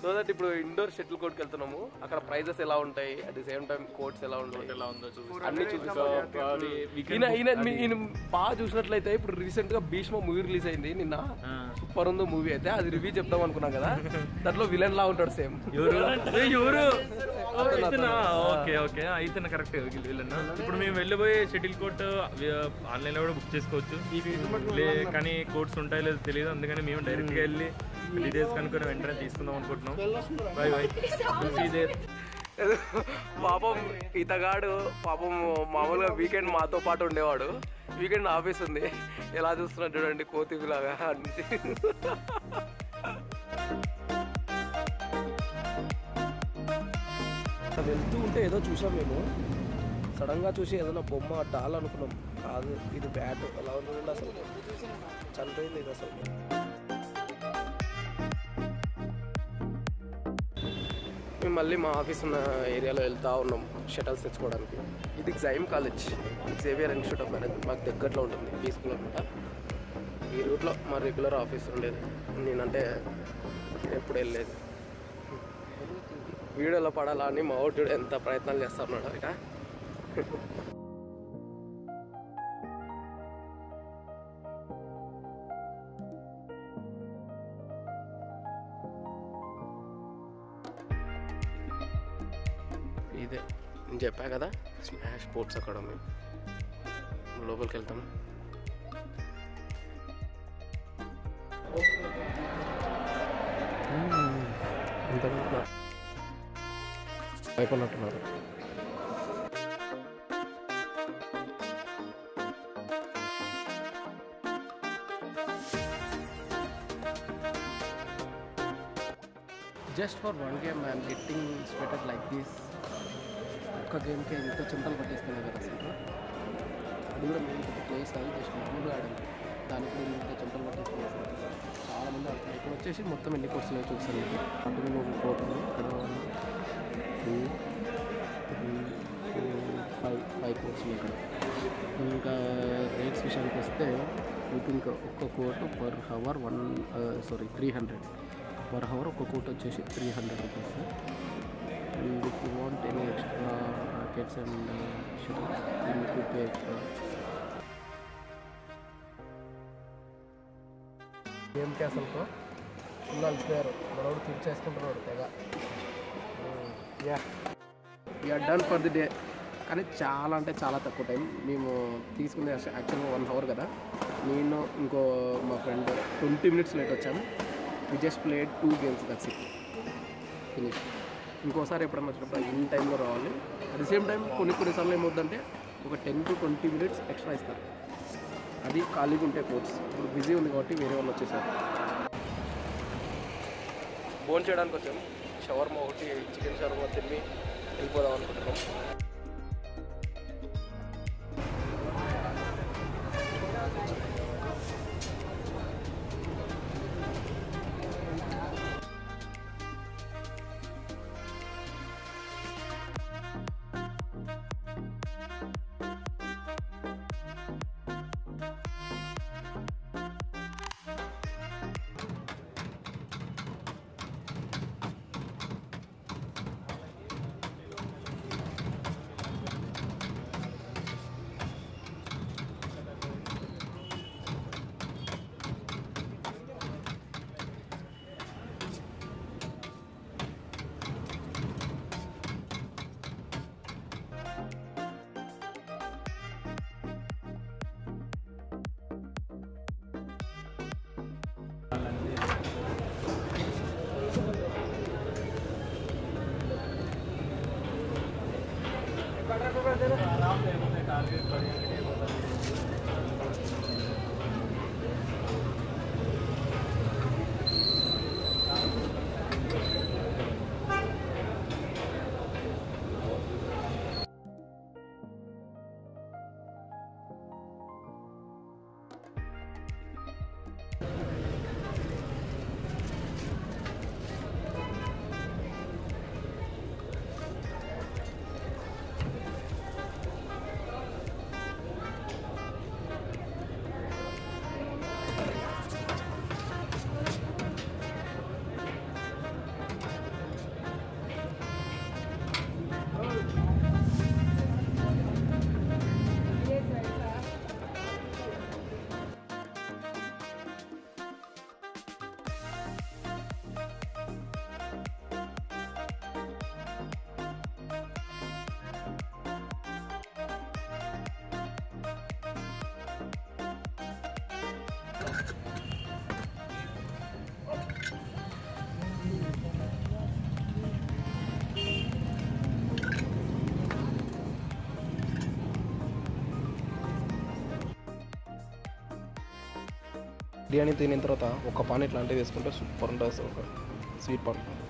So that ఇప్పుడు indoor shuttle కోర్ట్కి వెళ్తున్నాము అక్కడ ప్రైజెస్ ఎలా ఉంటాయి at the same time courts ఎలా ఉంటాయి ఎలా ఉందో చూసి అన్ని చూపిస్తాం probably we can ఈయన book ఈయన అది. మీ- ఈయన బాగా చూసినట్లయితే ఇప్పుడు రీసెంట్ గా భీష్మ మూవీ రిలీజ్ అయింది నిన్న సూపర్ ఉంది మూవీ అయితే అది రివ్యూ చెప్దాం అనుకున్నాం కదా దాంట్లో విలన్ లా ఉంటాడు సేమ్ ఎవరు ఏ, ఎవరు ఓకే ఓకే అయితే కరెక్ట్ వీళ్ళన్నా ఇప్పుడు మేము వెళ్ళిపోయే షటిల్ కోర్ట్ ఆన్లైన్ లో కూడా బుక్ చేసుకోవచ్చు లే కానీ కోర్ట్స్ ఉంటాయో లేదో తెలియదు అందుకని మేము డైరెక్ట్ గా వెళ్ళి డీటెయిల్స్ కనుక్కొని వెంటనే తీసుకుందాం అనుకుంటున్నాం బై బై సీ దేర్ పాపం ఇతగాడు పాపం మామూలుగా వీకెండ్ మాతో పాటు ఉండేవాడు వీకెండ్ ఆఫీస్ ఉంది ఎలా చూస్తున్నాడు చూడండి కోతిలాగా అన్ని వెళ్తూ ఉంటే ఏదో చూసాం మేము సడన్గా చూసి ఏదైనా బొమ్మ డాల్ అనుకున్నాం కాదు ఇది బ్యాట్ ఎలా ఉంటుంది అసలు చనిపోయింది ఇది అసలు మేము మళ్ళీ మా ఆఫీస్ ఉన్న ఏరియాలో వెళ్తా ఉన్నాం షటల్స్ తెచ్చుకోవడానికి ఇది జైమ్ college Xavier Institute of Management మాకు దగ్గరలో ఉంటుంది పీస్ఫుల్ అనమాట ఈ రూట్లో మా రెగ్యులర్ ఆఫీస్ ఉండేది నేనంటే ఎప్పుడు వెళ్ళేది వీడియోలో పడాలా అని మా ఓటుడు ఎంత ప్రయత్నాలు చేస్తా ఉన్నాడు ఇక ఇదే నేను చెప్పా కదా స్మాష్ స్పోర్ట్స్ అకాడమీ లోపలికి వెళ్తాం అయిపోయినట్టున్నారు just for one game I'm getting sweated like this ఒక్క గేమ్కి ఇంత చింతలు పట్టేస్తున్నాయి కదా అసలు అది కూడా మేము ప్లేస్ కాదు జస్ట్ మామూలుగా ఆడాలి దానికి కూడా ఇంత చింతలు పట్టేస్తున్నాయి అసలు చాలా మంది ఆడుతున్నారు ఇక్కడ వచ్చేసి మొత్తం ఎన్ని కోర్స్ ఉన్నాయో చూస్తాను మీకు అటు నువ్వు పోతుంది ఇక్కడ two three four five five courts ఉన్నాయి ఇక్కడ ఇంకా రేట్స్ విషయానికి వస్తే మీకు ఇంకా ఒక్క court per hour one sorry three hundred per hour ఒక్క కోట్ వచ్చేసి three hundred rupees and if you want any extra rackets and uh, shuttles, then you could pay extra. Game క్యాసల్తో ఫుల్ అలిసిపోయారు మనోడు తీర్చేసుకుంటున్నాడు తెగ yeah yeah done for the day కానీ చాలా అంటే చాలా తక్కువ టైం మేము తీసుకుంది యాక్చువల్గా వన్ అవర్ కదా నేను ఇంకో మా ఫ్రెండ్ ట్వంటీ మినిట్స్ లేట్ వచ్చాము we just played two games that's it finish ఇంకోసారి ఎప్పుడన్నా వచ్చినప్పుడు ఇన్ టైంలో రావాలి అట్ ది సేమ్ టైం కొన్ని కొన్నిసార్లు ఏమవుతుందంటే ఒక ten to twenty minutes extra ఇస్తారు అది ఖాళీగా ఉంటే కోర్స్ ఇప్పుడు బిజీ ఉంది కాబట్టి వేరే వాళ్ళు వచ్చేసారు భోజనం చేయడానికి వచ్చాము షవర్మా ఒకటి చికెన్ షవర్మా తిని వెళ్ళిపోదాం అనుకుంటున్నాం బిర్యానీ తినిన తర్వాత ఒక పాన్ ఇట్లాంటివి వేసుకుంటే సూపర్ ఉంటుంది అసలు ఒక స్వీట్ పాన్